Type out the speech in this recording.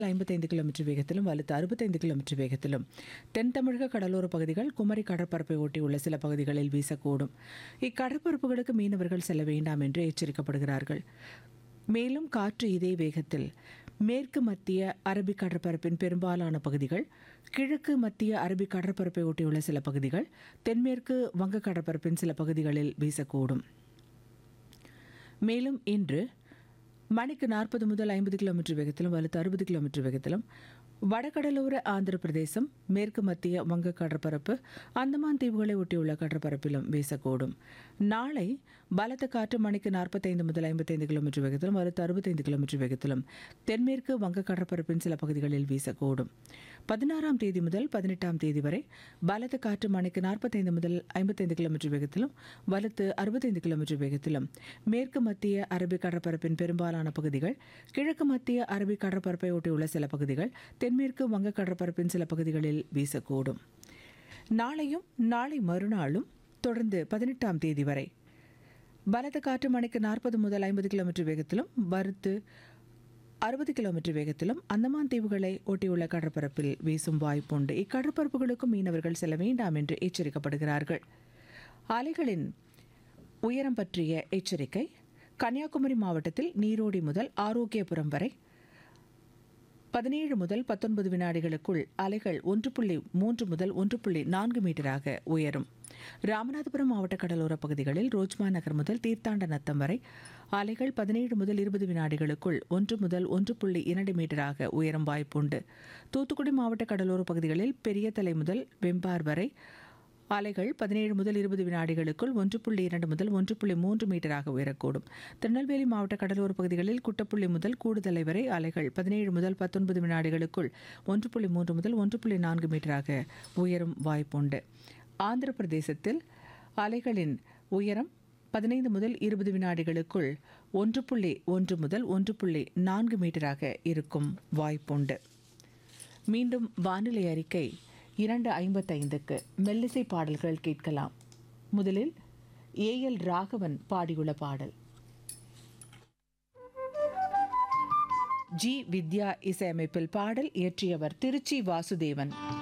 ஐம்பத்தைந்து கிலோமீட்டர் வேகத்திலும் வலுத்து அறுபத்தைந்து கிலோமீட்டர் வேகத்திலும் தென் தமிழக கடலோர பகுதிகள் குமரி கடற்பரப்பை ஒட்டியுள்ள சில பகுதிகளில் வீசக்கூடும் இக்கடற்பரப்புகளுக்கு மீனவர்கள் செல்ல வேண்டாம் என்று எச்சரிக்கப்படுகிறார்கள் மேலும் காற்று இதே வேகத்தில் மேற்கு மத்திய அரபிக் கடற்பரப்பின் பெரும்பாலான பகுதிகள் கிழக்கு மத்திய அரபிக் கடற்பரப்பை ஒட்டியுள்ள சில பகுதிகள் தென்மேற்கு வங்க கடற்பரப்பின் சில பகுதிகளில் வீசக்கூடும் மேலும் இன்று மணிக்கு நாற்பது முதல் ஐம்பது கிலோமீட்டர் வேகத்திலும் வலுத்து அறுபது கிலோமீட்டர் வேகத்திலும் வடகடலோர ஆந்திர பிரதேசம் மேற்கு மத்திய வங்க கடற்பரப்பு அந்தமான் தீவுகளை ஒட்டியுள்ள கடற்பரப்பிலும் வீசக்கூடும் நாளை பலத்த காற்று மணிக்கு நாற்பத்தைந்து முதல் ஐம்பத்தைந்து கிலோமீட்டர் வேகத்திலும் வலுத்து அறுபத்தைந்து கிலோமீட்டர் வேகத்திலும் தென்மேற்கு வங்க கடற்பரப்பின் சில பகுதிகளில் வீசக்கூடும் பதினாறாம் தேதி முதல் பதினெட்டாம் தேதி வரை பலத்த காற்று மணிக்கு நாற்பத்தைந்து முதல் ஐம்பத்தைந்து கிலோமீட்டர் வேகத்திலும் வலுத்து அறுபத்தைந்து கிலோமீட்டர் வேகத்திலும் மேற்கு மத்திய அரபிக் கடற்பரப்பின் பெரும்பாலான பகுதிகள் கிழக்கு மத்திய அரபிக் கடற்பரப்பை ஒட்டியுள்ள சில பகுதிகள் தென்மேற்கு வங்க கடற்பரப்பின் சில பகுதிகளில் வீசக்கூடும் நாளையும் நாளை மறுநாளும் தொடர்ந்து பதினெட்டாம் தேதி வரை பலத்த காற்று மணிக்கு நாற்பது முதல் ஐம்பது கிலோமீட்டர் வேகத்திலும் வறுத்து அறுபது கிலோமீட்டர் வேகத்திலும் அந்தமான் தீவுகளை ஒட்டியுள்ள கடற்பரப்பில் வீசும் வாய்ப்புண்டு இக்கடற்பரப்புகளுக்கும் மீனவர்கள் செல்ல வேண்டாம் என்று எச்சரிக்கப்படுகிறார்கள் அலைகளின் உயரம் பற்றிய எச்சரிக்கை கன்னியாகுமரி மாவட்டத்தில் நீரோடி முதல் ஆரோக்கியபுரம் வரை பதினேழு முதல் பத்தொன்பது வினாடிகளுக்குள் அலைகள் ஒன்று புள்ளி மூன்று முதல் ஒன்று புள்ளி நான்கு மீட்டராக உயரும் ராமநாதபுரம் மாவட்ட கடலோர பகுதிகளில் ரோஜ்மா நகர் முதல் தீர்த்தாண்ட நத்தம் வரை அலைகள் பதினேழு முதல் இருபது வினாடிகளுக்குள் ஒன்று முதல் ஒன்று புள்ளி இரண்டு மீட்டராக உயரும் வாய்ப்புண்டு தூத்துக்குடி மாவட்ட கடலோர பகுதிகளில் பெரிய தலை முதல் வெம்பார் வரை அலைகள் பதினேழு முதல் இருபது வினாடிகளுக்குள் ஒன்று புள்ளி இரண்டு முதல் ஒன்று புள்ளி மூன்று மீட்டராக உயரக்கூடும் திருநெல்வேலி மாவட்ட கடலோர பகுதிகளில் குட்டப்புள்ளி முதல் கூடுதலை வரை அலைகள் பதினேழு முதல் பத்தொன்பது வினாடிகளுக்குள் ஒன்று புள்ளி மூன்று முதல் ஒன்று புள்ளி நான்கு மீட்டராக உயரும் வாய்ப்புண்டு ஆந்திர பிரதேசத்தில் அலைகளின் உயரம் பதினைந்து முதல் இருபது வினாடிகளுக்குள் ஒன்று புள்ளி ஒன்று முதல் ஒன்று புள்ளி நான்கு மீட்டராக இருக்கும் வாய்ப்புண்டு மீண்டும் வானிலை அறிக்கை இரண்டு ஐம்பத்தைந்துக்கு மெல்லிசை பாடல்கள் கேட்கலாம் முதலில் ஏஎல் ராகவன் பாடியுள்ள பாடல் ஜி வித்யா இசையமைப்பில் பாடல் இயற்றியவர் திருச்சி வாசுதேவன்